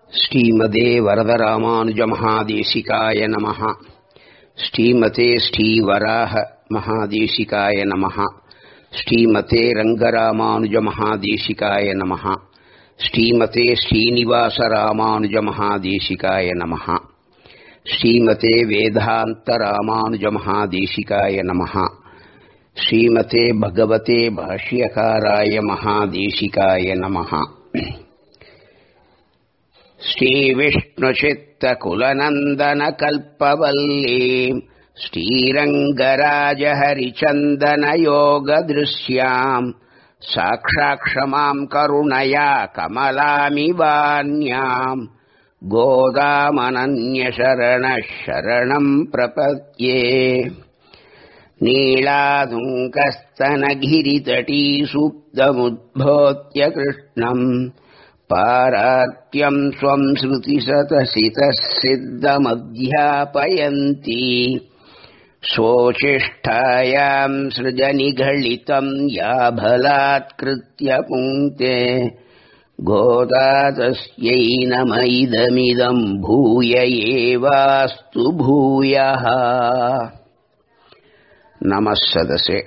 ஸ்ரீமதே வரதராமானுஜமகாதேசிகாய நமः ஸ்ரீமதே ஸ்ரீவராக மகாதேசிகாய நமः ஸ்ரீமதே ரங்கராமானுஜமகாதேசிகாய நமः ஸ்ரீமதே ஸ்ரீனிவாசராமானுஜமகாதேசிகாய நமः ஸ்ரீமதே வேதாந்தராமானுஜமகாதேசிகாய நமः ஸ்ரீமதே பகவதே பாஷ்யகாராய மகாதேசிகாய நமः श्रीविष्णुचित्तकुलनन्दनकल्पवल्लीम् श्रीरङ्गराजहरिचन्दनयोगदृश्याम् साक्षाक्षमाम् करुणया कमलामिवान्याम् गोदामनन्यशरणः शरणम् प्रपद्ये नीलादुङ्कस्तनगिरितटीसुप्तमुद्भोत्य कृष्णम् पारात्यम् स्वम् श्रुतिसतसितः सिद्धमध्यापयन्ती स्वोचिष्ठायाम् सृजनिघलितम् याभलात्कृत्य पुङ्क्ते गोदा तस्यै नम इदमिदम् भूय एवास्तु भूयः नमः सदसे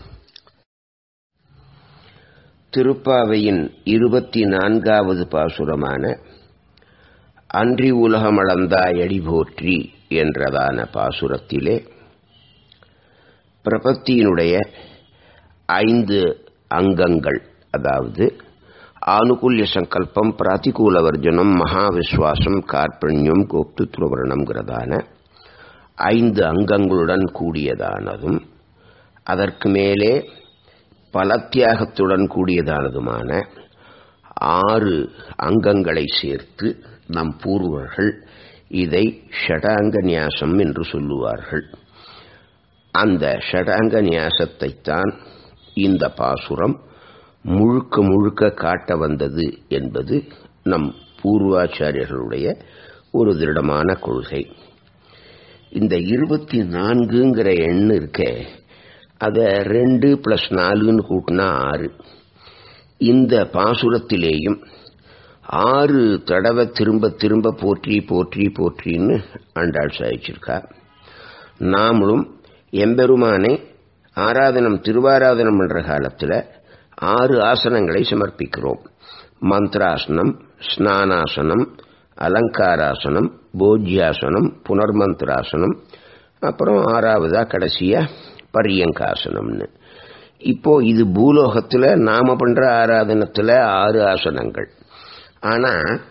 திருப்பாவையின் இருபத்தி நான்காவது பாசுரமான அன்றி உலகமளந்தாயடி போற்றி என்றதான பாசுரத்திலே பிரபத்தியினுடைய ஐந்து அங்கங்கள் அதாவது ஆனுகூல்ய சங்கல்பம் பிராத்திகூல வர்ஜனம் மகாவிஸ்வாசம் கார்பண்யம் கோப்துத்வரணம்ங்கிறதான ஐந்து அங்கங்களுடன் கூடியதானதும் அதற்கு மேலே பலத்தியாகத்துடன் கூடியதானதுமான ஆறு அங்கங்களை சேர்த்து நம் பூர்வர்கள் இதை ஷடாங்க நியாசம் என்று சொல்லுவார்கள் அந்த ஷடாங்க நியாசத்தைத்தான் இந்த பாசுரம் முழுக்க முழுக்க காட்ட வந்தது என்பது நம் பூர்வாச்சாரியர்களுடைய ஒரு திருடமான கொள்கை இந்த இருபத்தி நான்குங்கிற எண் இருக்க அதை ரெண்டு பிளஸ் நாலுன்னு கூட்டினா ஆறு இந்த பாசுரத்திலேயும் ஆறு தடவை திரும்ப திரும்ப போற்றி போற்றி போற்றின்னு ஆண்டாள் சாதிச்சிருக்கா நாமளும் எம்பெருமானை ஆராதனம் திருவாராதனம் என்ற காலத்தில் ஆறு ஆசனங்களை சமர்ப்பிக்கிறோம் மந்திராசனம் ஸ்நானாசனம் அலங்காராசனம் போஜ்யாசனம் புனர்மந்திராசனம் அப்புறம் ஆறாவதா கடைசியா பரியங்காசனம்னு இப்போ இது பூலோகத்தில் நாம பண்ற ஆராதனத்தில் ஆறு ஆசனங்கள் ஆனா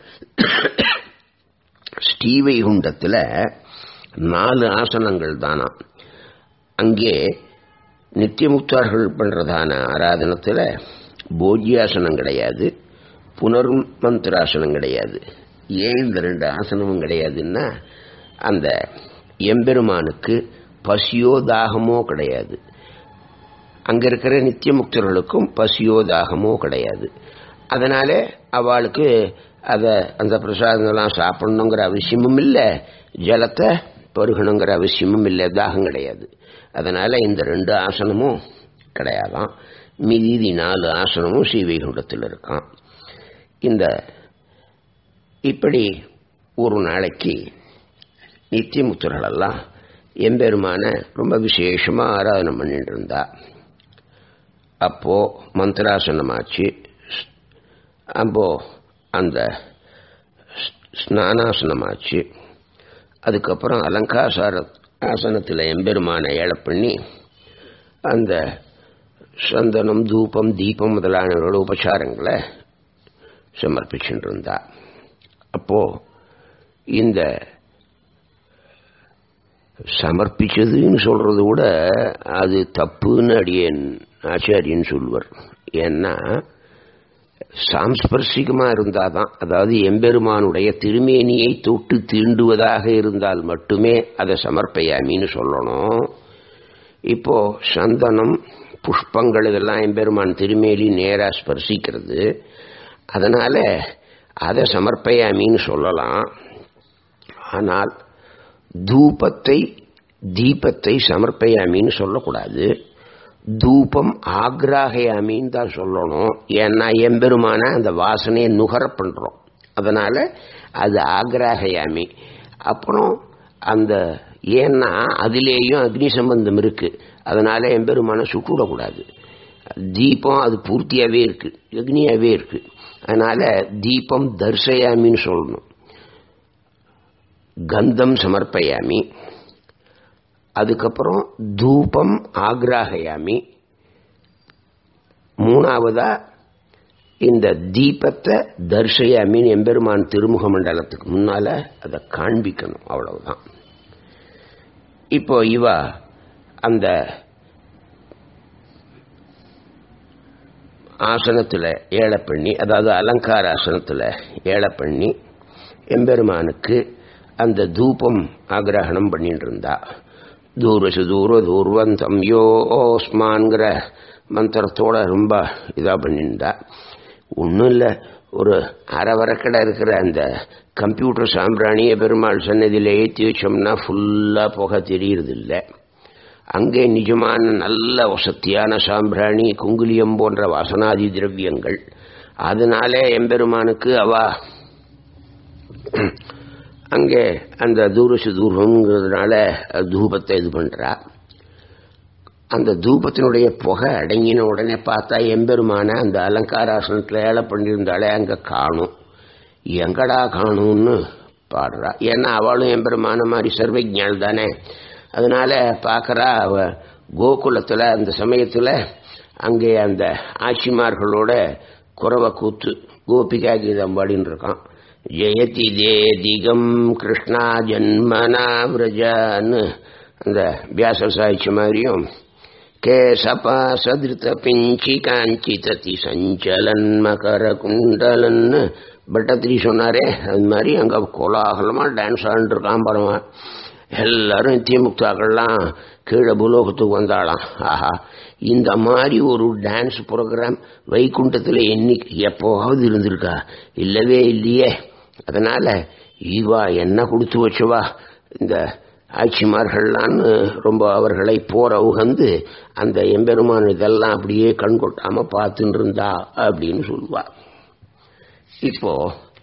ஸ்ரீவைகுண்டத்தில் நாலு ஆசனங்கள் தானா அங்கே நித்தியமுக்தார்கள் பண்றதான ஆராதனத்தில் போஜ்யாசனம் கிடையாது புனர்மந்திராசனம் கிடையாது ஏன் இந்த ரெண்டு ஆசனமும் கிடையாதுன்னா அந்த எம்பெருமானுக்கு பசியோ தாகமோ கிடையாது அங்க இருக்கிற நித்திய முக்தர்களுக்கும் பசியோ தாகமோ கிடையாது அதனால அவளுக்கு அத அந்த பிரசாதங்கள்லாம் சாப்பிடணுங்கிற அவசியமும் இல்லை ஜலத்தை பருகணுங்கிற அவசியமும் இல்லை தாகம் கிடையாது அதனால இந்த ரெண்டு ஆசனமும் கிடையாதான் மீதி நாலு ஆசனமும் ஸ்ரீவைகுண்டத்தில் இருக்கான் இந்த இப்படி ஒரு நாளைக்கு நித்தியமுத்தர்களெல்லாம் எம்பெருமான ரொம்ப விசேஷமா ஆராதனை பண்ணிட்டு இருந்தா அப்போ மந்திராசனமாச்சு அப்போ அந்த ஸ்நானாசனமாச்சு அதுக்கப்புறம் அலங்காசார ஆசனத்தில் எம்பெருமான ஏழை பண்ணி அந்த சந்தனம் தூபம் தீபம் முதலான உபச்சாரங்களை சமர்ப்பிச்சுட்டு இருந்தா அப்போ இந்த சமர்ப்பிச்சதுன்னு சொல்றது கூட அது தப்புன்னு அடியேன் ஆச்சாரியன்னு சொல்லுவார் ஏன்னா சாம்ஸ்பர்சிகமா இருந்தாதான் அதாவது எம்பெருமானுடைய திருமேனியை தொட்டு தீண்டுவதாக இருந்தால் மட்டுமே அதை சமர்ப்பையாமின்னு சொல்லணும் இப்போ சந்தனம் புஷ்பங்கள் இதெல்லாம் எம்பெருமான் திருமேலி நேரா ஸ்பர்சிக்கிறது அதனால அதை சமர்ப்பையாமின்னு சொல்லலாம் ஆனால் தூபத்தை தீபத்தை சமர்ப்பையாமின்னு சொல்லக்கூடாது தூபம் ஆக்ராகயாமின்னு தான் சொல்லணும் ஏன்னா எம்பெருமான அந்த வாசனையை நுகர பண்றோம் அதனால அது ஆக்ராகயாமி அப்புறம் அந்த ஏன்னா அதிலேயும் அக்னி சம்பந்தம் இருக்கு அதனால எம்பெருமான சுட்டுவிடக்கூடாது தீபம் அது பூர்த்தியாகவே இருக்கு அக்னியாகவே இருக்கு அதனால தீபம் தர்சயாமின்னு சொல்லணும் கந்தம் சமர்ப்பயாமி அதுக்கப்புறம் தூபம் ஆக்ராகயாமி மூணாவதா இந்த தீபத்தை தர்சயாமின்னு எம்பெருமான் திருமுக மண்டலத்துக்கு முன்னால அதை காண்பிக்கணும் அவ்வளவுதான் இப்போ இவ அந்த ஆசனத்தில் ஏழை பண்ணி அதாவது அலங்கார ஆசனத்தில் ஏழை பண்ணி எம்பெருமானுக்கு அந்த தூபம் ஆகிரகணம் பண்ணிட்டு இருந்தா தூரசு தூர தூர்வந்தம் யோ ஓஸ்மான்கிற மந்திரத்தோட ரொம்ப இதாக பண்ணியிருந்தா ஒன்றும் இல்லை ஒரு அரை வரக்கடை இருக்கிற அந்த கம்ப்யூட்டர் சாம்பிராணிய பெருமாள் சன்னதியில் ஏற்றி வச்சோம்னா ஃபுல்லாக புகை தெரியுறது இல்லை அங்கே நிஜமான நல்ல வசத்தியான சாம்பிராணி குங்குலியம் போன்ற வாசனாதி திரவியங்கள் அதனாலே எம்பெருமானுக்கு அவ அங்கே அந்த தூரசு தூரங்கிறதுனால தூபத்தை இது பண்ணுறா அந்த தூபத்தினுடைய புகை அடங்கின உடனே பார்த்தா எம்பெருமான அந்த அலங்காராசனத்தில் ஏழை பண்ணியிருந்தாலே அங்கே காணும் எங்கடா காணும்னு பாடுறா ஏன்னா அவளும் எம்பெருமான மாதிரி சர்வஜாள் தானே அதனால பார்க்குறா அவ கோகுலத்தில் அந்த சமயத்தில் அங்கே அந்த ஆட்சிமார்களோட குறவ கூத்து கோபிகா கீதம் பாடின்னு இருக்கான் ஜெயதி தேதிகம் கிருஷ்ணா ஜன்மனா விரஜான்னு அந்த வியாச சாய்ச்சி மாதிரியும் கேசபா சதிருத்த பிஞ்சி காஞ்சிததி சஞ்சலன் மகர குண்டலன்னு பட்டத்திரி சொன்னாரே அது மாதிரி அங்கே கோலாகலமாக டான்ஸ் ஆண்டுருக்கான் பாருங்க எல்லாரும் தீமுக்தாக்கள்லாம் கீழே புலோகத்துக்கு வந்தாளாம் ஆஹா இந்த மாதிரி ஒரு டான்ஸ் ப்ரோக்ராம் வைகுண்டத்தில் என்னைக்கு எப்போவாவது இருந்திருக்கா இல்லவே இல்லையே அதனால ஈவா என்ன கொடுத்து வச்சவா இந்த ஆட்சிமார்கள்லான்னு ரொம்ப அவர்களை போற உகந்து அந்த எம்பெருமான் இதெல்லாம் அப்படியே கண் கொட்டாம பார்த்துட்டு இருந்தா அப்படின்னு சொல்லுவா இப்போ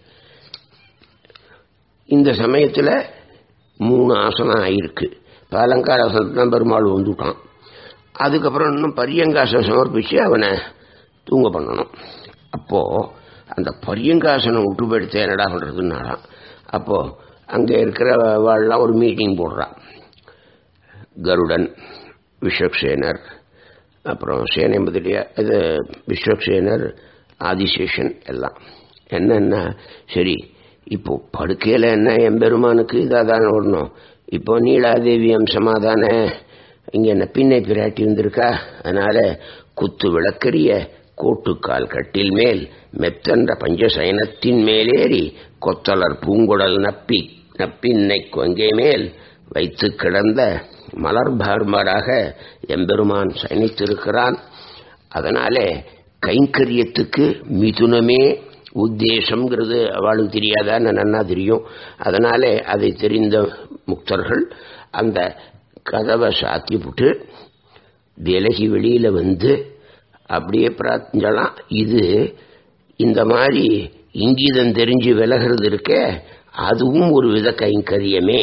இந்த சமயத்தில் மூணு ஆசனம் ஆயிருக்கு இப்போ அலங்கார ஆசனத்தான் பெருமாள் வந்துட்டான் அதுக்கப்புறம் இன்னும் பரியங்காசனம் சமர்ப்பித்து அவனை தூங்க பண்ணணும் அப்போது அந்த பரியங்காசனம் விட்டு போயிடுத்து என்னடா பண்ணுறதுன்னாலாம் அப்போது அங்கே இருக்கிற வாழலாம் ஒரு மீட்டிங் போடுறான் கருடன் விஸ்வக்சேனர் அப்புறம் சேனை முதலியா இது விஸ்வக்சேனர் ஆதிசேஷன் எல்லாம் என்னன்னா சரி இப்போ படுக்கையில் என்ன எம்பெருமானுக்கு இதாக தானே வரணும் இப்போ நீலாதேவி அம்சமாக தானே இங்கே என்ன பின்னை பிராட்டி வந்திருக்கா அதனால குத்து விளக்கரிய கோட்டுக்கால் கட்டில் மேல் மெத்தன்ற பஞ்சசயனத்தின் மேலேறி கொத்தலர் பூங்குடல் நப்பி நப்பின்னை கொங்கை மேல் வைத்து கிடந்த மலர்பார்மராக எம்பெருமான் சயனித்திருக்கிறான் அதனாலே கைங்கரியத்துக்கு மிதுனமே உத்தேசம்ங்கிறது அவளுக்கு தெரியாதான்னு நன்னா தெரியும் அதனாலே அதை தெரிந்த முக்தர்கள் அந்த கதவை சாத்தி விட்டு விலகி வெளியில் வந்து அப்படியே பிரார்த்தலாம் இது இந்த மாதிரி இங்கீதம் தெரிஞ்சு விலகிறது இருக்க அதுவும் ஒரு வித கைங்கரியமே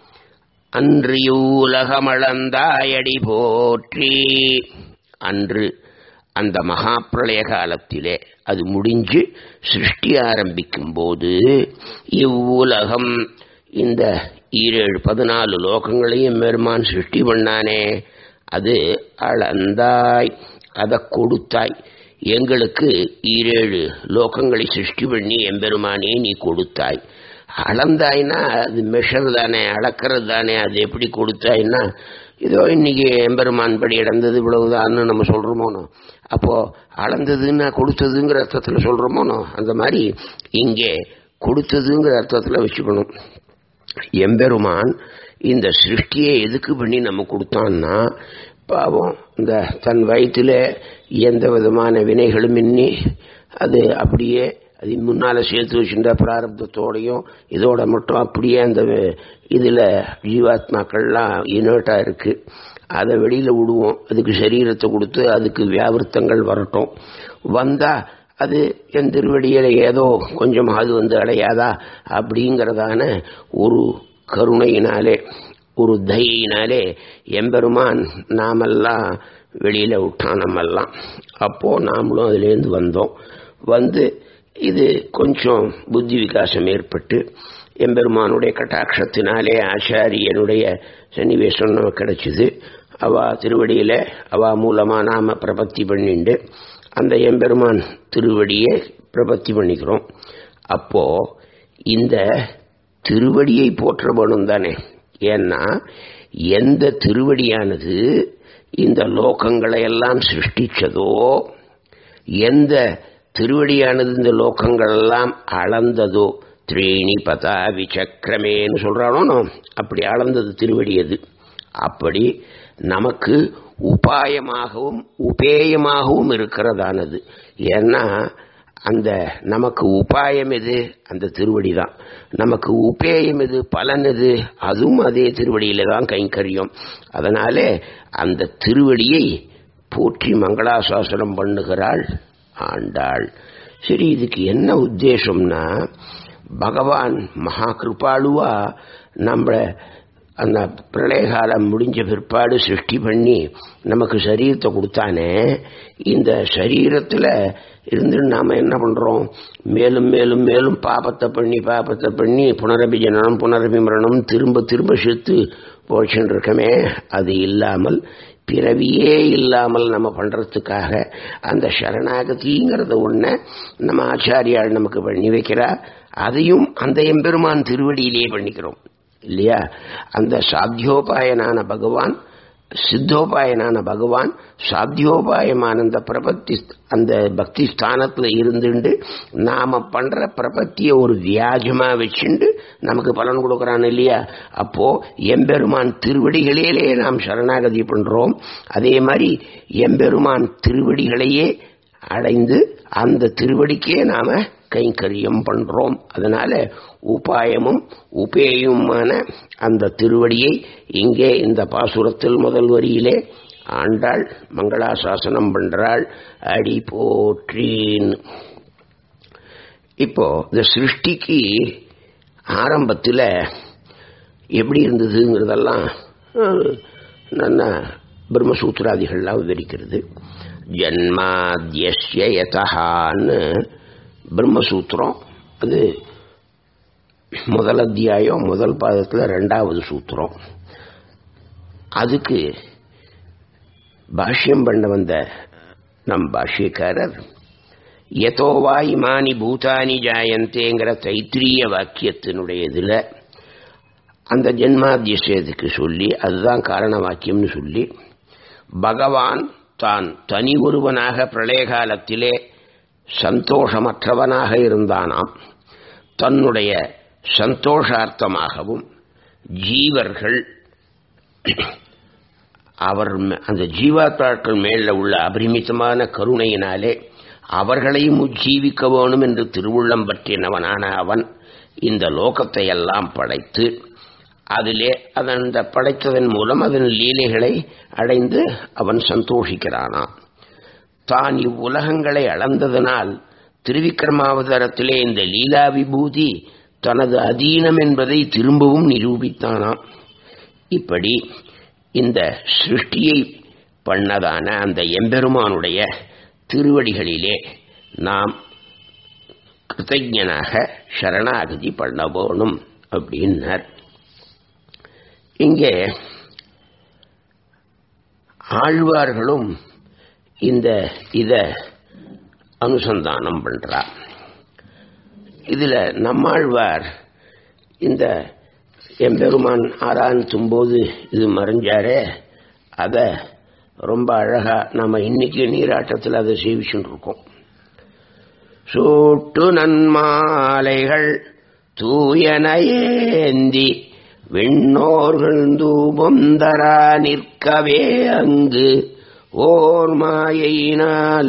அன்றியூலகமளந்தாயடி போற்றி அன்று அந்த மகா பிரளய காலத்திலே அது முடிஞ்சு சிருஷ்டி ஆரம்பிக்கும் போது இவ்வுலகம் இந்த ஈரேழு பதினாலு லோகங்களையும் பெருமான் சிருஷ்டி பண்ணானே அது அளந்தாய் அதை கொடுத்தாய் எங்களுக்கு ஈரேழு லோகங்களை சிருஷ்டி பண்ணி எம்பெருமானே நீ கொடுத்தாய் அளந்தாய்னா அது மெஷர் தானே அளக்கிறது தானே அது எப்படி கொடுத்தாய்னா இதோ இன்னைக்கு எம்பெருமான் படி இடந்தது இவ்வளவுதான்னு நம்ம சொல்றோமோனோ அப்போ அளந்ததுன்னா கொடுத்ததுங்கிற அர்த்தத்தில் சொல்றோமோனோ அந்த மாதிரி இங்கே கொடுத்ததுங்கிற அர்த்தத்தில் வச்சுக்கணும் எம்பெருமான் இந்த சிருஷ்டியை எதுக்கு பண்ணி நம்ம கொடுத்தான்னா பாவம் இந்த தன் வயிற்றில் எந்த விதமான வினைகளும் இன்னி அது அப்படியே அது முன்னால் சேர்த்து வச்சுட்ட பிராரப்தத்தோடையும் இதோட மட்டும் அப்படியே அந்த இதில் ஜீவாத்மாக்கள்லாம் இனர்ட்டாக இருக்குது அதை வெளியில் விடுவோம் அதுக்கு சரீரத்தை கொடுத்து அதுக்கு வியாபிருத்தங்கள் வரட்டும் வந்தால் அது என் திருவடியில ஏதோ கொஞ்சமாவது வந்து அடையாதா அப்படிங்கிறதான ஒரு கருணையினாலே ஒரு தயினாலே எம்பெருமான் நாமெல்லாம் வெளியில விட்டான் நம்மெல்லாம் அப்போ நாமளும் அதுலேருந்து வந்தோம் வந்து இது கொஞ்சம் புத்தி விகாசம் ஏற்பட்டு எம்பெருமானுடைய கட்டாட்சத்தினாலே ஆச்சாரியனுடைய சன்னிவேசம் நமக்கு கிடைச்சிது அவ திருவடியில அவ மூலமா நாம பிரபத்தி பண்ணிண்டு அந்த எம்பெருமான் திருவடியை பிரபத்தி பண்ணிக்கிறோம் அப்போ இந்த திருவடியை போற்ற வேணும் தானே ஏன்னா எந்த திருவடியானது இந்த லோகங்களை எல்லாம் சிருஷ்டிச்சதோ எந்த திருவடியானது இந்த லோகங்கள் எல்லாம் அளந்ததோ த்ரீணி பதா விசக்கரமேன்னு சொல்றானோ அப்படி அளந்தது திருவடி அது அப்படி நமக்கு உபாயமாகவும் உபேயமாகவும் இருக்கிறதானது ஏன்னா அந்த நமக்கு உபாயம் எது அந்த திருவடி தான் நமக்கு உபேயம் எது பலன் எது அதுவும் அதே திருவடியில தான் கைங்கரியம் அதனாலே அந்த திருவடியை போற்றி மங்களாசாசனம் பண்ணுகிறாள் ஆண்டாள் சரி இதுக்கு என்ன உத்தேசம்னா பகவான் மகா கிருபாளுவா நம்ம அந்த பிரளயகாலம் முடிஞ்ச பிற்பாடு சிருஷ்டி பண்ணி நமக்கு சரீரத்தை கொடுத்தானே இந்த சரீரத்தில் இருந்து நாம் என்ன பண்ணுறோம் மேலும் மேலும் மேலும் பாபத்தை பண்ணி பாபத்தை பண்ணி புனரபி ஜனனம் புனரபி மரணம் திரும்ப திரும்ப செத்து போச்சுன்னு இருக்கமே அது இல்லாமல் பிறவியே இல்லாமல் நம்ம பண்றதுக்காக அந்த சரணாகதிங்கிறத ஒண்ண நம்ம ஆச்சாரியால் நமக்கு பண்ணி வைக்கிறா அதையும் அந்த எம்பெருமான் திருவடியிலேயே பண்ணிக்கிறோம் இல்லையா அந்த சாத்தியோபாயனான பகவான் சித்தோபாயனான பகவான் சாத்தியோபாயமான அந்த பிரபத்தி அந்த பக்தி ஸ்தானத்துல இருந்துண்டு நாம பண்ற பிரபத்திய ஒரு வியாஜமா வச்சுண்டு நமக்கு பலன் கொடுக்கறான் இல்லையா அப்போ எம்பெருமான் திருவடிகளிலே நாம் சரணாகதி பண்றோம் அதே மாதிரி எம்பெருமான் திருவடிகளையே அடைந்து அந்த திருவடிக்கே நாம கைங்கரியம் பண்றோம் அதனால உபாயமும் உபேயுமான அந்த திருவடியை இங்கே இந்த பாசுரத்தில் முதல் வரியிலே ஆண்டாள் மங்களாசாசனம் பண்றாள் அடி போற்றின் இப்போ இந்த சிருஷ்டிக்கு ஆரம்பத்தில் எப்படி இருந்ததுங்கிறதெல்லாம் நல்ல பிரம்மசூத்திராதிகள்லாம் விவரிக்கிறது ஜன்மாத்தியஸ்ய யதஹான்னு பிரம்மசூத்திரம் அது முதல் அத்தியாயம் முதல் பாதத்தில் ரெண்டாவது சூத்திரம் அதுக்கு பாஷ்யம் பண்ண வந்த நம் பாஷ்யக்காரர் எதோவா இமானி பூதானி ஜாயந்தேங்கிற தைத்திரிய வாக்கியத்தினுடைய இதில் அந்த ஜென்மாத்தியசேதுக்கு சொல்லி அதுதான் காரண வாக்கியம்னு சொல்லி பகவான் தான் தனி ஒருவனாக பிரளய காலத்திலே சந்தோஷமற்றவனாக இருந்தானாம் தன்னுடைய சந்தோஷார்த்தமாகவும் ஜீவர்கள் அவர் அந்த ஜீவாத்மாக்கள் மேல உள்ள அபரிமிதமான கருணையினாலே அவர்களையும் உஜ்ஜீவிக்க வேணும் என்று திருவுள்ளம் பற்றினவனான அவன் இந்த லோகத்தை எல்லாம் படைத்து அதிலே அதன் படைத்ததன் மூலம் அதன் லீலைகளை அடைந்து அவன் சந்தோஷிக்கிறானாம் தான் இவ்வுலகங்களை அளந்ததனால் திருவிக்கிரமாவதாரத்திலே இந்த லீலா விபூதி தனது அதீனம் என்பதை திரும்பவும் நிரூபித்தானாம் இப்படி இந்த சிருஷ்டியை பண்ணதான அந்த எம்பெருமானுடைய திருவடிகளிலே நாம் கிருத்தஜனாக சரணாகதி பண்ண போகணும் அப்படின்னார் இங்கே ஆழ்வார்களும் இந்த இத அனுசந்தானம் பண்றா இதுல நம்மாழ்வார் இந்த எம்பெருமான் ஆராய்ச்சும் போது இது மறைஞ்சாரே அத ரொம்ப அழகா நம்ம இன்னைக்கு நீராட்டத்தில் அதை சேவிச்சுட்டு இருக்கோம் சூட்டு நன்மாலைகள் தூயனையேந்தி விண்ணோர்கள் தூபம் தரா நிற்கவே அங்கு ஓர் மாயினால்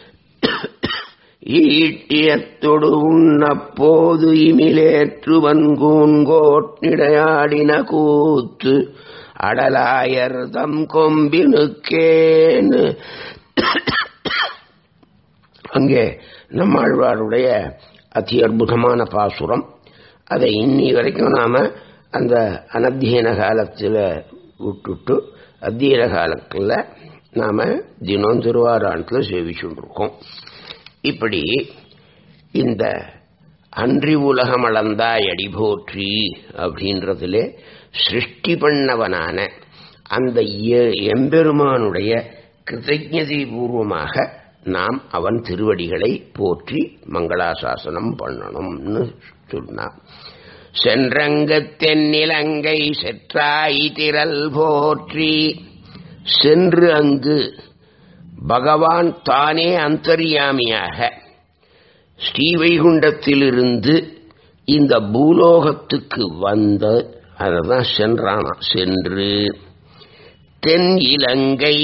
ஈட்டியத்தொடு உண்ணப்போது இமிலேற்று வன்கூன்கோட்டிடையாடின கூத்து அடலாயர் தம் கொம்பினுக்கேன்னு அங்கே நம்மாழ்வாருடைய அதி அற்புதமான பாசுரம் அதை இன்னி வரைக்கும் நாம அந்த அனத்தியன காலத்தில் விட்டுட்டு அத்தியன காலத்தில் நாம தினம் திருவாராணத்தில் சேவிச்சுட்டு இருக்கோம் இப்படி இந்த அன்றி உலகம் அளந்தாய் அடி போற்றி அப்படின்றதுல சிருஷ்டி பண்ணவனான அந்த எ- எம்பெருமானுடைய கிருதஜதை பூர்வமாக நாம் அவன் திருவடிகளை போற்றி மங்களாசாசனம் பண்ணணும்னு சொன்னான் சென்றங்கத் தென்னிலங்கை செற்றாய் திரள் போற்றி சென்று அங்கு பகவான் தானே அந்தர்யாமியாக ஸ்ரீவைகுண்டத்திலிருந்து இந்த பூலோகத்துக்கு வந்த அததான் சென்றானா சென்று தென் இலங்கை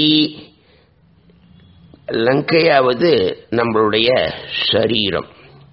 லங்கையாவது நம்மளுடைய சரீரம்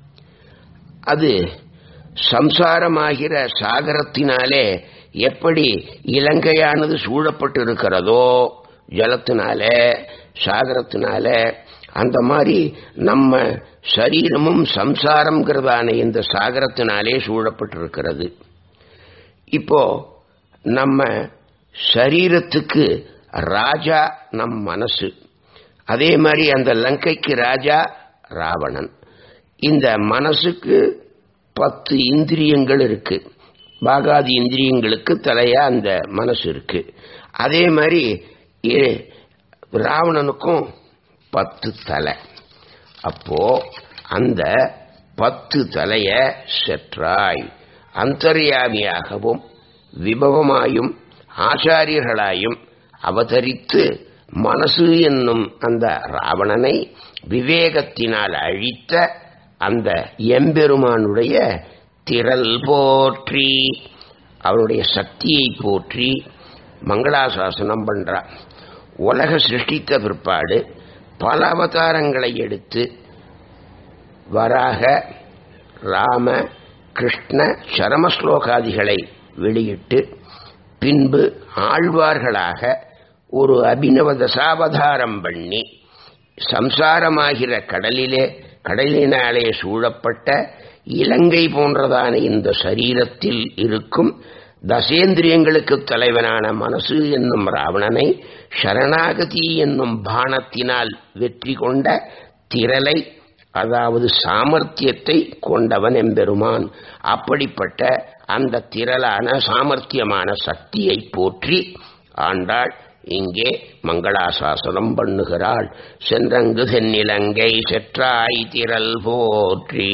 அது சம்சாரமாகிற சாகரத்தினாலே எப்படி இலங்கையானது சூழப்பட்டு இருக்கிறதோ ஜலத்தினால சாகரத்தினால அந்த மாதிரி நம்ம சரீரமும் சம்சாரம்ங்கிறதான இந்த சாகரத்தினாலே சூழப்பட்டிருக்கிறது இப்போ நம்ம சரீரத்துக்கு ராஜா நம் மனசு அதே மாதிரி அந்த லங்கைக்கு ராஜா ராவணன் இந்த மனசுக்கு பத்து இந்திரியங்கள் இருக்கு பாகாதி இந்திரியங்களுக்கு தலையா அந்த மனசு இருக்கு அதே மாதிரி இ- ராவணனுக்கும் பத்து தலை அப்போ அந்த பத்து தலைய செற்றாய் அந்தர்யாமியாகவும் விபவமாயும் ஆச்சாரியர்களாயும் அவதரித்து மனசு என்னும் அந்த ராவணனை விவேகத்தினால் அழித்த அந்த எம்பெருமானுடைய திரள் போற்றி அவருடைய சக்தியை போற்றி மங்களாசாசனம் பண்றா உலக சிருஷ்டித்த பிற்பாடு பல அவதாரங்களை எடுத்து வராக ராம கிருஷ்ண சரமஸ்லோகாதிகளை வெளியிட்டு பின்பு ஆழ்வார்களாக ஒரு அபிநவ தசாவதாரம் பண்ணி சம்சாரமாகிற கடலிலே கடலினாலே சூழப்பட்ட இலங்கை போன்றதான இந்த சரீரத்தில் இருக்கும் தசேந்திரியங்களுக்கு தலைவனான மனசு என்னும் ராவணனை சரணாகதி என்னும் பானத்தினால் வெற்றி கொண்ட திரளை அதாவது சாமர்த்தியத்தை கொண்டவன் எம்பெருமான் அப்படிப்பட்ட அந்த திரளான சாமர்த்தியமான சக்தியை போற்றி ஆண்டாள் இங்கே மங்களாசாசனம் பண்ணுகிறாள் சென்றங்கு தென்னிலங்கை செற்றாய் திரள் போற்றி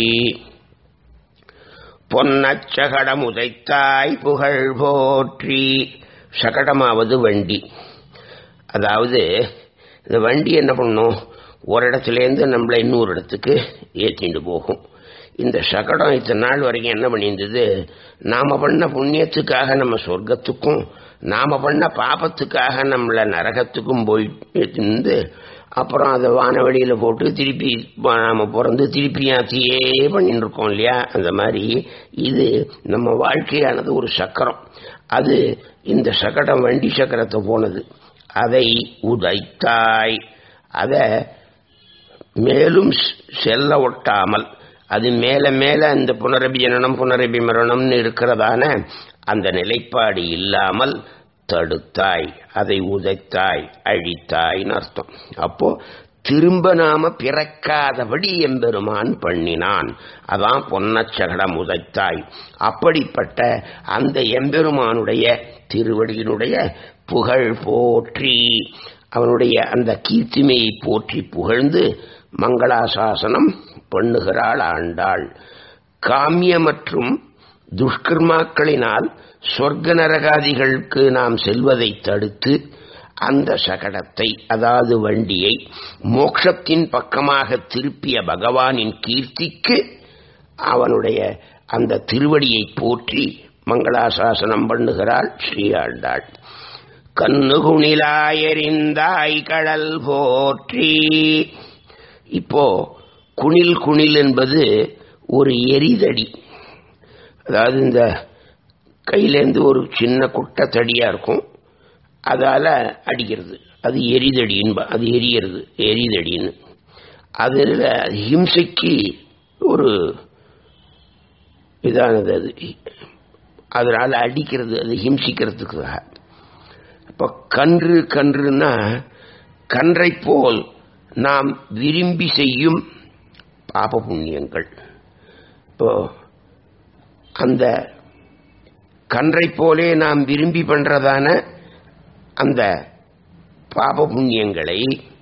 பொன்னச்சகடம் உதைத்தாய் புகழ் போற்றி சகடமாவது வண்டி அதாவது இந்த வண்டி என்ன பண்ணும் ஒரு இடத்துலேருந்து நம்மளை இன்னொரு இடத்துக்கு ஏற்றிட்டு போகும் இந்த சகடம் இத்தனை நாள் வரைக்கும் என்ன பண்ணியிருந்தது நாம பண்ண புண்ணியத்துக்காக நம்ம சொர்க்கத்துக்கும் நாம பண்ண பாபத்துக்காக நம்மளை நரகத்துக்கும் போயிட்டு அப்புறம் அதை வானவெளியில் போட்டு திருப்பி நாம பிறந்து திருப்பி ஆத்தியே பண்ணிட்டு இருக்கோம் இல்லையா அந்த மாதிரி இது நம்ம வாழ்க்கையானது ஒரு சக்கரம் அது இந்த சக்கரம் வண்டி சக்கரத்தை போனது அதை உதைத்தாய் அதை மேலும் செல்ல ஒட்டாமல் அது மேல மேல அந்த புனரபி ஜனனம் புனரபி மரணம்னு இருக்கிறதான அந்த நிலைப்பாடு இல்லாமல் தடுத்தாய் அதை உதைத்தாய் அழித்தாய்னு அர்த்தம் அப்போ திரும்ப நாம பிறக்காதபடி எம்பெருமான் பண்ணினான் அதான் பொன்னச்சகடம் உதைத்தாய் அப்படிப்பட்ட அந்த எம்பெருமானுடைய திருவடியினுடைய புகழ் போற்றி அவனுடைய அந்த கீர்த்திமையை போற்றி புகழ்ந்து மங்களாசாசனம் பண்ணுகிறாள் ஆண்டாள் காமிய மற்றும் துஷ்கர்மாக்களினால் சொர்க்க நரகாதிகளுக்கு நாம் செல்வதை தடுத்து அந்த சகடத்தை அதாவது வண்டியை மோட்சத்தின் பக்கமாக திருப்பிய பகவானின் கீர்த்திக்கு அவனுடைய அந்த திருவடியை போற்றி மங்களாசாசனம் பண்ணுகிறாள் ஸ்ரீஆண்டாள் கண்ணுகுணிலாயறிந்தாய் கடல் போற்றி இப்போ குணில் குணில் என்பது ஒரு எரிதடி அதாவது இந்த கையிலேருந்து ஒரு சின்ன குட்டை தடியா இருக்கும் அதால அடிக்கிறது அது எரிதடின்னு அது எரியறது எரிதடின்னு அதில் ஹிம்சைக்கு ஒரு இதானது அது அதனால் அடிக்கிறது அது ஹிம்சிக்கிறதுக்காக இப்போ கன்று கன்றுன்னா கன்றை போல் நாம் விரும்பி செய்யும் பாப புண்ணியங்கள் இப்போ அந்த கன்றை போலே நாம் விரும்பி பண்றதான அந்த பாப புண்ணியங்களை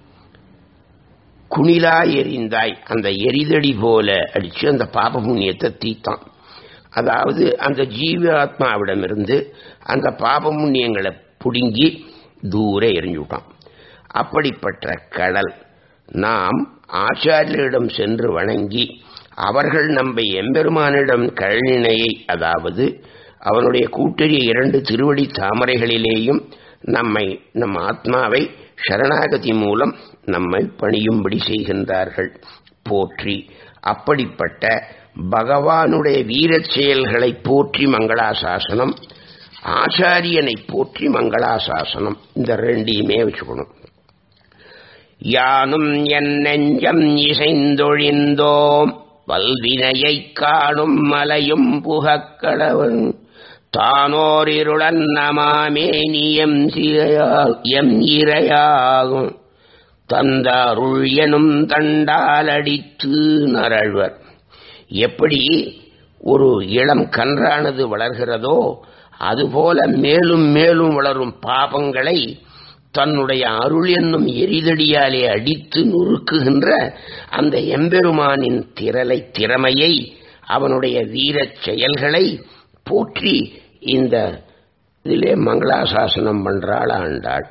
குணிலா எரிந்தாய் அந்த எரிதடி போல அடிச்சு அந்த பாப புண்ணியத்தை தீத்தான் அதாவது அந்த ஜீவாத்மாவிடமிருந்து அந்த பாப புண்ணியங்களை புடுங்கி தூர எரிஞ்சுட்டான் அப்படிப்பட்ட கடல் நாம் ஆச்சாரியரிடம் சென்று வணங்கி அவர்கள் நம்மை எம்பெருமானிடம் கழனினையை அதாவது அவனுடைய கூட்டறிய இரண்டு திருவடி தாமரைகளிலேயும் நம்மை நம் ஆத்மாவை சரணாகதி மூலம் நம்மை பணியும்படி செய்கின்றார்கள் போற்றி அப்படிப்பட்ட பகவானுடைய வீரச் செயல்களை போற்றி மங்களாசாசனம் ஆச்சாரியனை போற்றி மங்களாசாசனம் இந்த ரெண்டையுமே வச்சுக்கணும் யானும் என் நெஞ்சம் இசைந்தொழிந்தோம் பல்வினையைக் காணும் மலையும் புகக்கடவன் தானோரிருளன் நமாமேனியம் எம் இரையாகும் தந்தாருள் எனும் தண்டாலடித்து நரழ்வர் எப்படி ஒரு இளம் கன்றானது வளர்கிறதோ அதுபோல மேலும் மேலும் வளரும் பாபங்களை தன்னுடைய அருள் என்னும் எரிதடியாலே அடித்து நுறுக்குகின்ற அந்த எம்பெருமானின் திரளை திறமையை அவனுடைய வீரச் செயல்களை போற்றி இந்த இதிலே மங்களாசாசனம் பண்றாள் ஆண்டாள்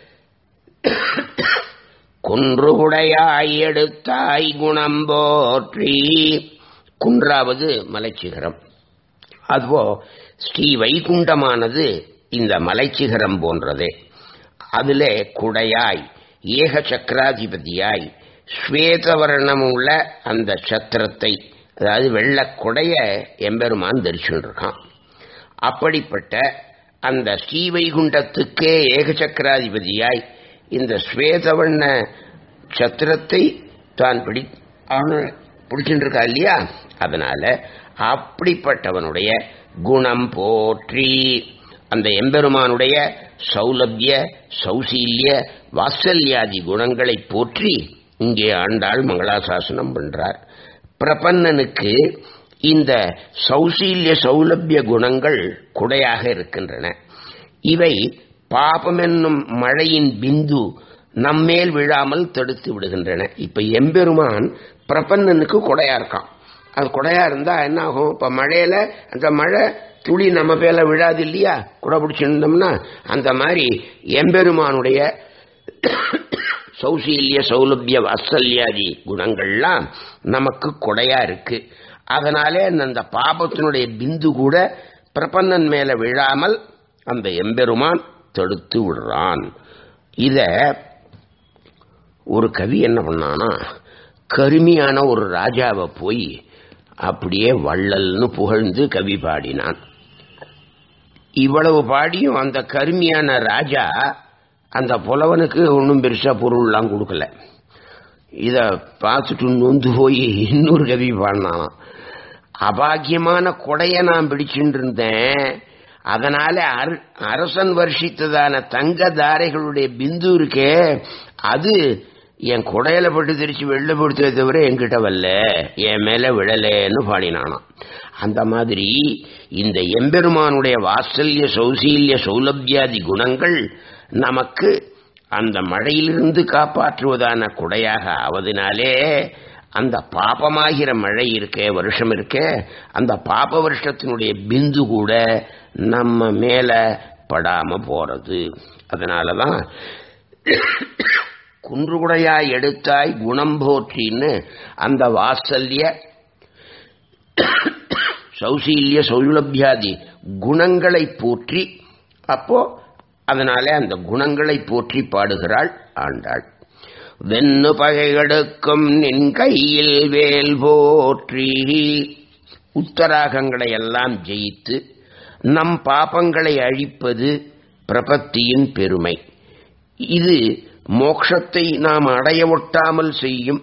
குன்றுகுடையாய் எடுத்தாய் குணம் போற்றி குன்றாவது மலைச்சிகரம் அதுவோ ஸ்ரீ வைகுண்டமானது இந்த மலைச்சிகரம் போன்றதே அதிலே குடையாய் ஏக சக்கராதிபதியாய் ஸ்வேதவர்ணம் உள்ள அந்த சத்திரத்தை அதாவது வெள்ள குடைய எம்பெருமான் தரிச்சுருக்கான் அப்படிப்பட்ட அந்த ஸ்ரீவைகுண்டத்துக்கே ஏக சக்கராதிபதியாய் இந்த ஸ்வேதவண்ண சத்திரத்தை தான் பிடி அவனு பிடிச்சுட்டு இருக்கா இல்லையா அதனால அப்படிப்பட்டவனுடைய குணம் போற்றி அந்த எம்பெருமானுடைய சௌலபிய சௌசீல்ய வாத்சல்யாதி குணங்களை போற்றி இங்கே ஆண்டாள் மங்களாசாசனம் பண்றார் பிரபன்னனுக்கு இந்த சௌசீல்ய சௌலபிய குணங்கள் குடையாக இருக்கின்றன இவை பாபம் என்னும் மழையின் பிந்து நம்மேல் விழாமல் தடுத்து விடுகின்றன இப்ப எம்பெருமான் பிரபன்னனுக்கு கொடையா இருக்கான் அது கொடையா இருந்தா என்ன ஆகும் இப்ப மழையில அந்த மழை துளி நம்ம பேல விழாது இல்லையா குடை பிடிச்சிருந்தோம்னா அந்த மாதிரி எம்பெருமானுடைய சௌசீல்ய சௌலபிய வாத்சல்யாதி குணங்கள்லாம் நமக்கு கொடையா இருக்கு அதனாலே அந்த பாபத்தினுடைய பிந்து கூட பிரபன்னன் மேல விழாமல் அந்த எம்பெருமான் தடுத்து விடுறான் இத ஒரு கவி என்ன பண்ணானா கருமையான ஒரு ராஜாவை போய் அப்படியே வள்ளல்னு புகழ்ந்து கவி பாடினான் இவ்வளவு பாடியும் அந்த கருமையான ராஜா அந்த புலவனுக்கு ஒன்றும் பெருசா பொருள்லாம் கொடுக்கல இத பார்த்துட்டு நொந்து போய் இன்னொரு கவி பாடினானாம் அபாகியமான கொடைய நான் பிடிச்சுட்டு இருந்தேன் அதனால அரசன் வருஷித்ததான தங்க தாரைகளுடைய பிந்து இருக்கே அது என் குடையில பட்டு தெரிச்சு வெளில படுத்தே தவிர என்கிட்ட வரல என் மேல விழலேன்னு பாடினானாம் அந்த மாதிரி இந்த எம்பெருமானுடைய வாத்சல்ய சௌசீல்ய சௌலபியாதி குணங்கள் நமக்கு அந்த மழையிலிருந்து காப்பாற்றுவதான குடையாக ஆவதனாலே அந்த பாபமாகிற மழை இருக்கே வருஷம் இருக்கே அந்த பாப வருஷத்தினுடைய பிந்து கூட நம்ம மேல படாம போறது அதனாலதான் குன்றுகுடையாய் எடுத்தாய் குணம் போற்றின்னு அந்த வாத்சல்ய சௌசீல்ய சௌலபியாதி குணங்களை போற்றி அப்போ அதனாலே அந்த குணங்களை போற்றி பாடுகிறாள் ஆண்டாள் வெண்ணு பகைகெடுக்கும் நின் கையில் வேல் போற்றி உத்தராகங்களை எல்லாம் ஜெயித்து நம் பாபங்களை அழிப்பது பிரபத்தியின் பெருமை இது மோட்சத்தை நாம் அடைய ஒட்டாமல் செய்யும்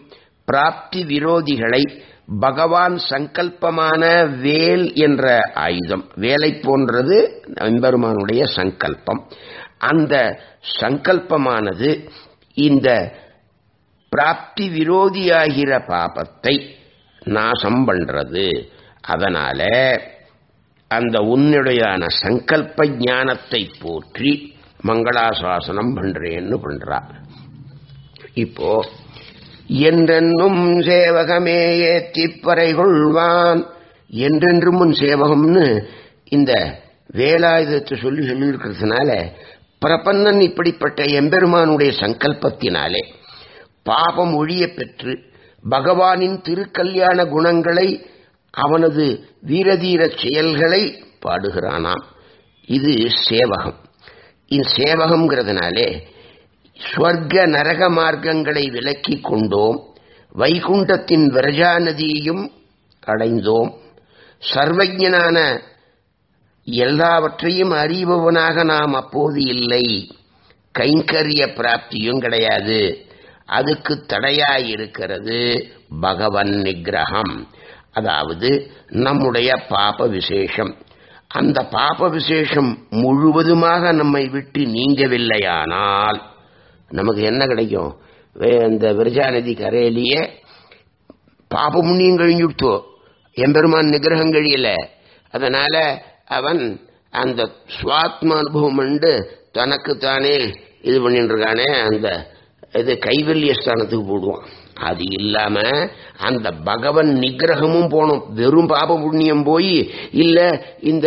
பிராப்தி விரோதிகளை பகவான் சங்கல்பமான வேல் என்ற ஆயுதம் வேலை போன்றது எம்பெருமானுடைய சங்கல்பம் அந்த சங்கல்பமானது இந்த பிராப்தி விரோதியாகிற பாபத்தை நாசம் பண்றது அதனால அந்த உன்னுடையான சங்கல்ப ஞானத்தை போற்றி மங்களாசாசனம் பண்றேன்னு பண்றா இப்போ என்றென்னும் சேவகமே ஏத்திப்பறை கொள்வான் என்றென்றும் முன் சேவகம்னு இந்த வேலாயுதத்தை சொல்லி சொல்லியிருக்கிறதுனால பிரபன்னன் இப்படிப்பட்ட எம்பெருமானுடைய சங்கல்பத்தினாலே பாபம் ஒழிய பெற்று பகவானின் திருக்கல்யாண குணங்களை அவனது வீரதீர செயல்களை பாடுகிறானாம் இது சேவகம் இது சேவகம்ங்கிறதுனாலே ஸ்வர்க்க நரக மார்க்கங்களை விலக்கி கொண்டோம் வைகுண்டத்தின் விரஜா நதியையும் அடைந்தோம் சர்வஜனான எல்லாவற்றையும் அறிபவனாக நாம் அப்போது இல்லை கைங்கரிய பிராப்தியும் கிடையாது அதுக்கு தடையாயிருக்கிறது பகவன் நிகிரகம் அதாவது நம்முடைய பாப விசேஷம் அந்த பாப விசேஷம் முழுவதுமாக நம்மை விட்டு நீங்கவில்லையானால் நமக்கு என்ன கிடைக்கும் இந்த விரஜா நதி கரையிலேயே பாப புண்ணியம் கழிஞ்சுட்டோ எம்பெருமான் நிகிரகம் கழியல அதனால அவன் அந்த சுவாத்ம அனுபவம் உண்டு தனக்கு தானே இது பண்ணிட்டு இருக்கானே அந்த இது கைவல்ய ஸ்தானத்துக்கு போடுவான் அது இல்லாம அந்த பகவன் நிகிரகமும் போகணும் வெறும் பாப புண்ணியம் போய் இல்ல இந்த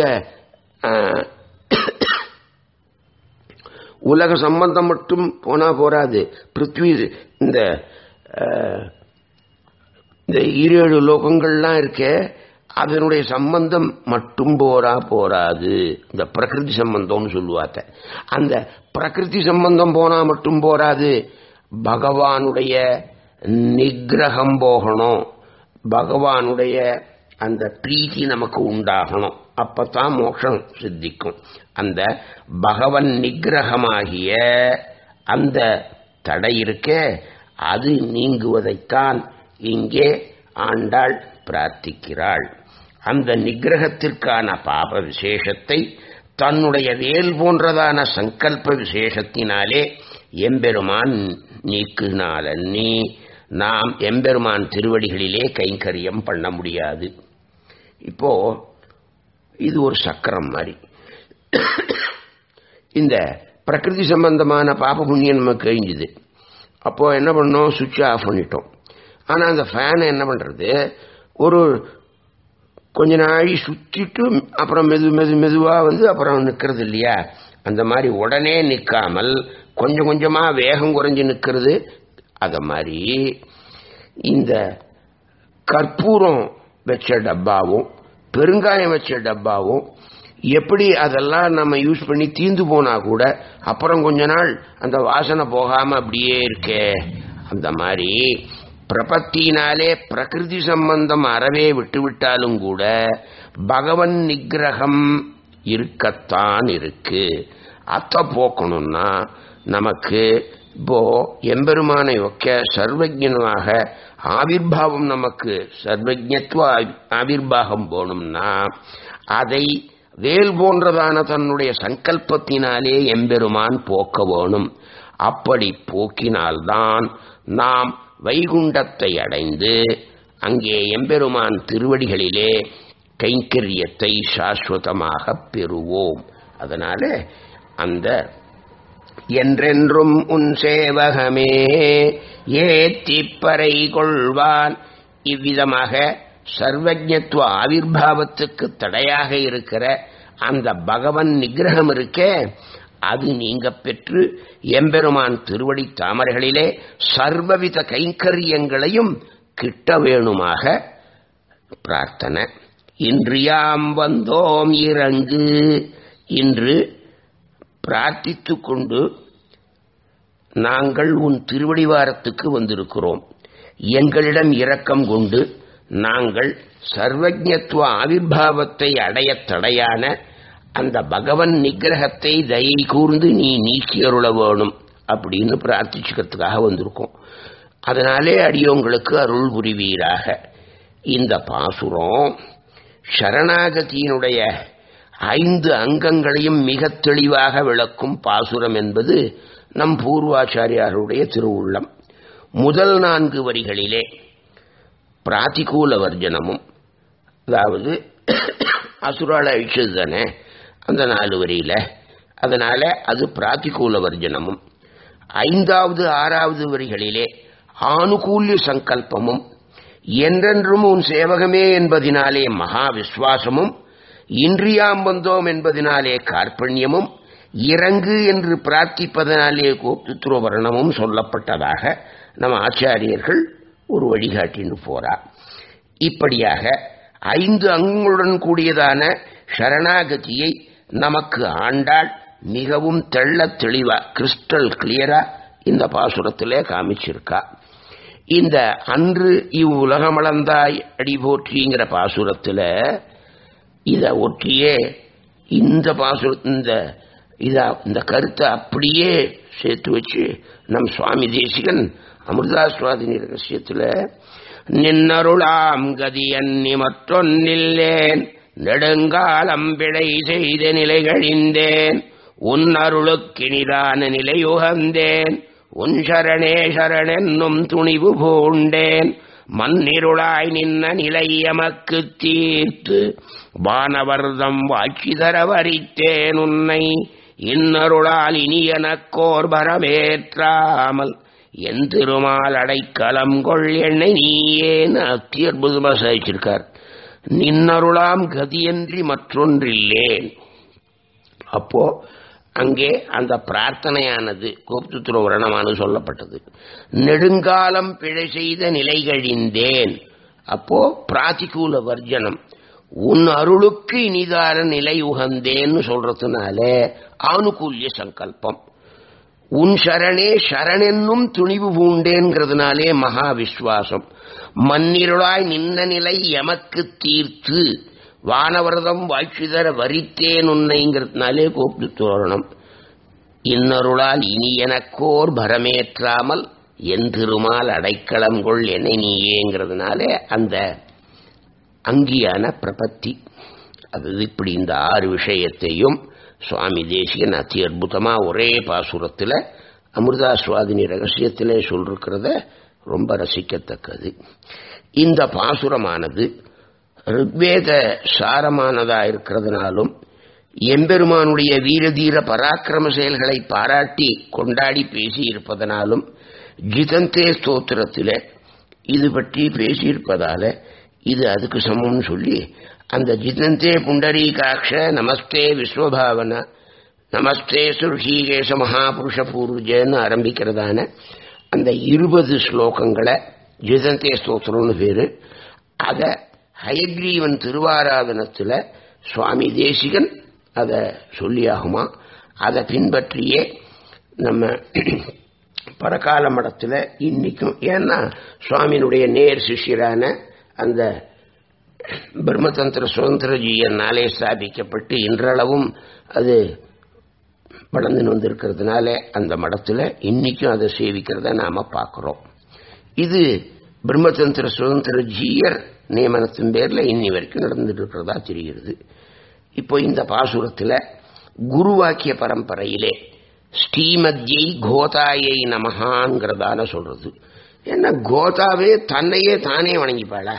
உலக சம்பந்தம் மட்டும் போனா போராது பிருத்வி இந்த இந்த ஈரேழு லோகங்கள்லாம் இருக்கே அதனுடைய சம்பந்தம் மட்டும் போரா போராது இந்த பிரகிருதி சம்பந்தம்னு சொல்லுவாத்த அந்த பிரகிருதி சம்பந்தம் போனா மட்டும் போராது பகவானுடைய நிகிரகம் போகணும் பகவானுடைய அந்த பிரீத்தி நமக்கு உண்டாகணும் அப்பதான் மோட்சம் சித்திக்கும் அந்த பகவன் நிகிரகமாகிய அந்த தடை இருக்கே அது நீங்குவதைத்தான் இங்கே ஆண்டாள் பிரார்த்திக்கிறாள் அந்த நிகிரகத்திற்கான பாப விசேஷத்தை தன்னுடைய வேல் போன்றதான சங்கல்ப விசேஷத்தினாலே எம்பெருமான் நீக்குனாலன்னி நாம் எம்பெருமான் திருவடிகளிலே கைங்கரியம் பண்ண முடியாது இப்போ இது ஒரு சக்கரம் மாதிரி இந்த பிரகிருதி சம்பந்தமான பாப புண்ணியம் நமக்கு கழிஞ்சுது அப்போ என்ன பண்ணோம் சுவிட்ச் ஆஃப் பண்ணிட்டோம் ஆனால் அந்த ஃபேனை என்ன பண்ணுறது ஒரு கொஞ்ச நாழி சுற்றிட்டு அப்புறம் மெது மெது மெதுவாக வந்து அப்புறம் நிற்கிறது இல்லையா அந்த மாதிரி உடனே நிற்காமல் கொஞ்சம் கொஞ்சமாக வேகம் குறைஞ்சு நிற்கிறது அத மாதிரி இந்த கற்பூரம் வச்ச டப்பாவும் பெருங்காயம் வச்ச டப்பாவும் எப்படி அதெல்லாம் நம்ம யூஸ் பண்ணி தீந்து போனா கூட அப்புறம் கொஞ்ச நாள் அந்த வாசனை போகாம அப்படியே இருக்கே அந்த மாதிரி பிரபத்தினாலே பிரகிருதி சம்பந்தம் அறவே விட்டுவிட்டாலும் கூட பகவன் நிகிரகம் இருக்கத்தான் இருக்கு அத்தை போக்கணும்னா நமக்கு இப்போ எம்பெருமானை ஒக்க சர்வஜனாக ஆவிர்வாவம் நமக்கு சர்வஜத்துவ ஆவிர்வாகம் போகணும்னா அதை வேல் போன்றதான தன்னுடைய சங்கல்பத்தினாலே எம்பெருமான் போக்க வேணும் அப்படி போக்கினால்தான் நாம் வைகுண்டத்தை அடைந்து அங்கே எம்பெருமான் திருவடிகளிலே கைங்கரியத்தை சாஸ்வதமாக பெறுவோம் அதனால அந்த என்றென்றும் உன் சேவகமே ஏத்திப்பறை கொள்வான் இவ்விதமாக சர்வஜத்துவ ஆவிர்வாவத்துக்கு தடையாக இருக்கிற அந்த பகவன் நிகிரகம் இருக்கே அது நீங்க பெற்று எம்பெருமான் திருவடி தாமரைகளிலே சர்வவித கைங்கரியங்களையும் கிட்ட வேணுமாக பிரார்த்தனை இன்றியாம் வந்தோம் இறங்கு இன்று பிரார்த்தித்து கொண்டு நாங்கள் உன் திருவடிவாரத்துக்கு வந்திருக்கிறோம் எங்களிடம் இரக்கம் கொண்டு நாங்கள் சர்வஜத்துவ ஆவிர்வாவத்தை அடைய தடையான அந்த பகவன் நிகிரகத்தை தயை கூர்ந்து நீ நீக்கி அருள வேணும் அப்படின்னு பிரார்த்திச்சுக்கிறதுக்காக வந்திருக்கோம் அதனாலே அடியோங்களுக்கு அருள் புரிவீராக இந்த பாசுரம் சரணாகதியினுடைய ஐந்து அங்கங்களையும் மிக தெளிவாக விளக்கும் பாசுரம் என்பது நம் பூர்வாச்சாரியாருடைய திருவுள்ளம் முதல் நான்கு வரிகளிலே பிராத்திகூல வர்ஜனமும் அதாவது அசுரால அழிச்சது தானே அந்த நாலு வரியில அதனால அது பிராத்திகூல வர்ஜனமும் ஐந்தாவது ஆறாவது வரிகளிலே ஆனுகூல்ய சங்கல்பமும் என்றென்றும் உன் சேவகமே என்பதினாலே மகா விஸ்வாசமும் இன்றியாம் வந்தோம் என்பதினாலே கார்பண்யமும் இறங்கு என்று பிரார்த்திப்பதனாலே கோப்துத்ரோவரணமும் சொல்லப்பட்டதாக நம் ஆச்சாரியர்கள் ஒரு வழிகாட்டின்னு போறார் இப்படியாக ஐந்து அங்கங்களுடன் கூடியதான சரணாகதியை நமக்கு ஆண்டாள் மிகவும் தெள்ள தெளிவா கிறிஸ்டல் கிளியரா இந்த பாசுரத்திலே காமிச்சிருக்கா இந்த அன்று இவ்வுலகமளந்தாய் அடி போற்றிங்கிற பாசுரத்துல இத ஒற்றியே இந்த பாசுர இந்த இத இந்த கருத்தை அப்படியே சேர்த்து வச்சு நம் சுவாமி தேசிகன் அமிர்தாஸ்வாதினி ரகசியத்துல நின்னருளாம் கதி அன்னி மற்றொன்னில்லேன் நெடுங்காலம் பிழை செய்த நிலைகளிந்தேன் உன் அருளுக்கினிதான நிலையுகந்தேன் உன் சரணே சரணென்னும் துணிவு பூண்டேன் மண்ணிருளாய் நின்ன நிலை எமக்கு தீர்த்து வானவர்தம் வாட்சி தர வரித்தேன் உன்னை இன்னருளால் இனி எனக்கோர் பரமேற்றாமல் என் திருமால் அடைக்கலம் கொள் என்னை நீயேன்னு அத்தி அற்புதமாக சாதிச்சிருக்கார் நின்னருளாம் கதியன்றி மற்றொன்றில்லேன் அப்போ அங்கே அந்த பிரார்த்தனையானது கோப்துத்துவ வரணமானது சொல்லப்பட்டது நெடுங்காலம் பிழை செய்த நிலைகழிந்தேன் அப்போ பிராத்திகூல வர்ஜனம் உன் அருளுக்கு இனிதான நிலை உகந்தேன்னு சொல்றதுனால ஆனுகூல்ய சங்கல்பம் உன் சரணே சரணென்னும் துணிவு பூண்டேங்கிறதுனாலே மகா விஸ்வாசம் மண்ணிருளாய் நின்ன நிலை எமக்கு தீர்த்து வானவரதம் வாழ்ச்சிதர வரித்தேன் உன்னைங்கிறதுனாலே கோப்து தோரணம் இன்னருளால் இனி எனக்கோர் பரமேற்றாமல் என் திருமால் அடைக்கலம் கொள் என்னை நீயேங்கிறதுனாலே அந்த அங்கியான பிரபத்தி அது இப்படி இந்த ஆறு விஷயத்தையும் சுவாமி தேசிகன் அதி அற்புதமா ஒரே பாசுரத்தில் அமிர்தாஸ்வாதினி ரகசியத்திலே சொல்லிருக்கிறத ரொம்ப ரசிக்கத்தக்கது இந்த பாசுரமானது ரிக்வேத சாரமானதா இருக்கிறதுனாலும் எம்பெருமானுடைய வீரதீர பராக்கிரம செயல்களை பாராட்டி கொண்டாடி பேசி இருப்பதனாலும் ஜிதந்தே ஸ்தோத்திரத்தில் இது பற்றி பேசியிருப்பதால இது அதுக்கு சமம்னு சொல்லி அந்த ஜிதந்தே புண்டரீகாட்ச நமஸ்தே விஸ்வபாவன நமஸ்தே சுருஷீகேச மகாபுருஷ பூர்வஜன்னு ஆரம்பிக்கிறதான அந்த இருபது ஸ்லோகங்களை ஜிதந்தே ஸ்தோத்திரம்னு பேரு அதை ஹயக்ரீவன் திருவாராதனத்தில் சுவாமி தேசிகன் அதை சொல்லியாகுமா அதை பின்பற்றியே நம்ம பரகால மடத்தில் இன்னைக்கும் ஏன்னா சுவாமியினுடைய நேர் சிஷ்யரான அந்த பிரம்மதந்திர சுதந்திரஜியனாலே ஸ்தாபிக்கப்பட்டு இன்றளவும் அது வளர்ந்துன்னு வந்திருக்கிறதுனால அந்த மடத்தில் இன்னைக்கும் அதை சேவிக்கிறத நாம பார்க்குறோம் இது பிரம்மதந்திர சுதந்திர ஜீயர் நியமனத்தின் பேரில் இன்னி வரைக்கும் நடந்துட்டு இருக்கிறதா தெரிகிறது இப்போ இந்த பாசுரத்தில் குருவாக்கிய பரம்பரையிலே ஸ்ரீமத்யை கோதாயை நமகான்கிறதான சொல்றது என்ன கோதாவே தன்னையே தானே வணங்கிப்பாளா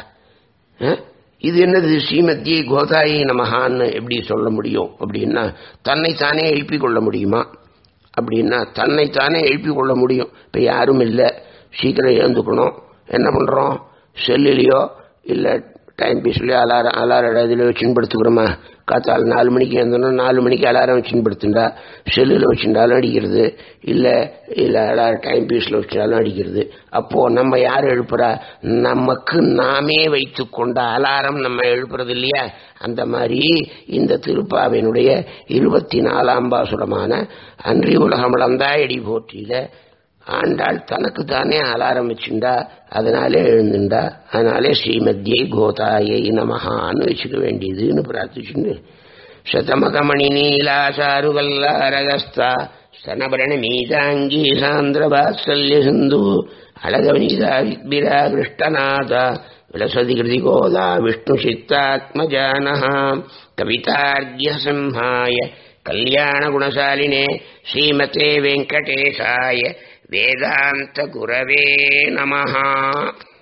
இது என்னது ஸ்ரீமத்தியை கோதாயை நமகான்னு எப்படி சொல்ல முடியும் அப்படின்னா தன்னை தானே எழுப்பிக் கொள்ள முடியுமா அப்படின்னா தன்னை தானே எழுப்பிக் கொள்ள முடியும் இப்போ யாரும் இல்லை சீக்கிரம் எழுந்துக்கணும் என்ன பண்ணுறோம் செல்லுலேயோ இல்லை டைம் பீஸ்லையோ அலாரம் அலாரம் இதில் வச்சுன்னு படுத்துக்கிறோமா காத்தால் நாலு மணிக்கு எழுந்தோம் நாலு மணிக்கு அலாரம் வச்சுன்னு படுத்துண்டா செல்லில் வச்சுட்டாலும் அடிக்கிறது இல்லை இல்லை அலாரம் டைம் பீஸில் வச்சாலும் அடிக்கிறது அப்போது நம்ம யார் எழுப்புறா நமக்கு நாமே வைத்து கொண்ட அலாரம் நம்ம எழுப்புறது இல்லையா அந்த மாதிரி இந்த திருப்பாவினுடைய இருபத்தி நாலாம் பாசுரமான அன்றி உலகமளந்தாயடி போற்றியில ஆண்டாள் தனக்கு தானே அலாரம் வச்சுண்டா அதனாலே எழுந்துண்டா அதனாலே ஸ்ரீமத்தியை கோதாயை நமகான்னு வச்சுக்க வேண்டியதுன்னு பிரார்த்திச்சுண்டு சதமகமணி நீலா சாருகல்லாரகஸ்தா ಸ್ತನಭರಣಮೀತಾಂಗೀ ಸಾಂದ್ರ ವಾತ್ಸಲ್ಯ ಸಿಂಧು ಅಳಗವನಿತಾ ವಿದ್ಬಿರಾ ಕೃಷ್ಟನಾಥ ವಿಲಸತಿ ಕೃತಿಗೋದಾ ವಿಷ್ಣು ಚಿತ್ತಾತ್ಮಜಾನಃ ಕವಿತಾರ್ಘ್ಯ ಸಂಹಾಯ ಕಲ್ಯಾಣ ಗುಣಶಾಲಿನೇ ಶ್ರೀಮತೆ ವೆಂಕಟೇಶಾಯ ವೇದಾಂತ ಗುರವೇ ನಮಃ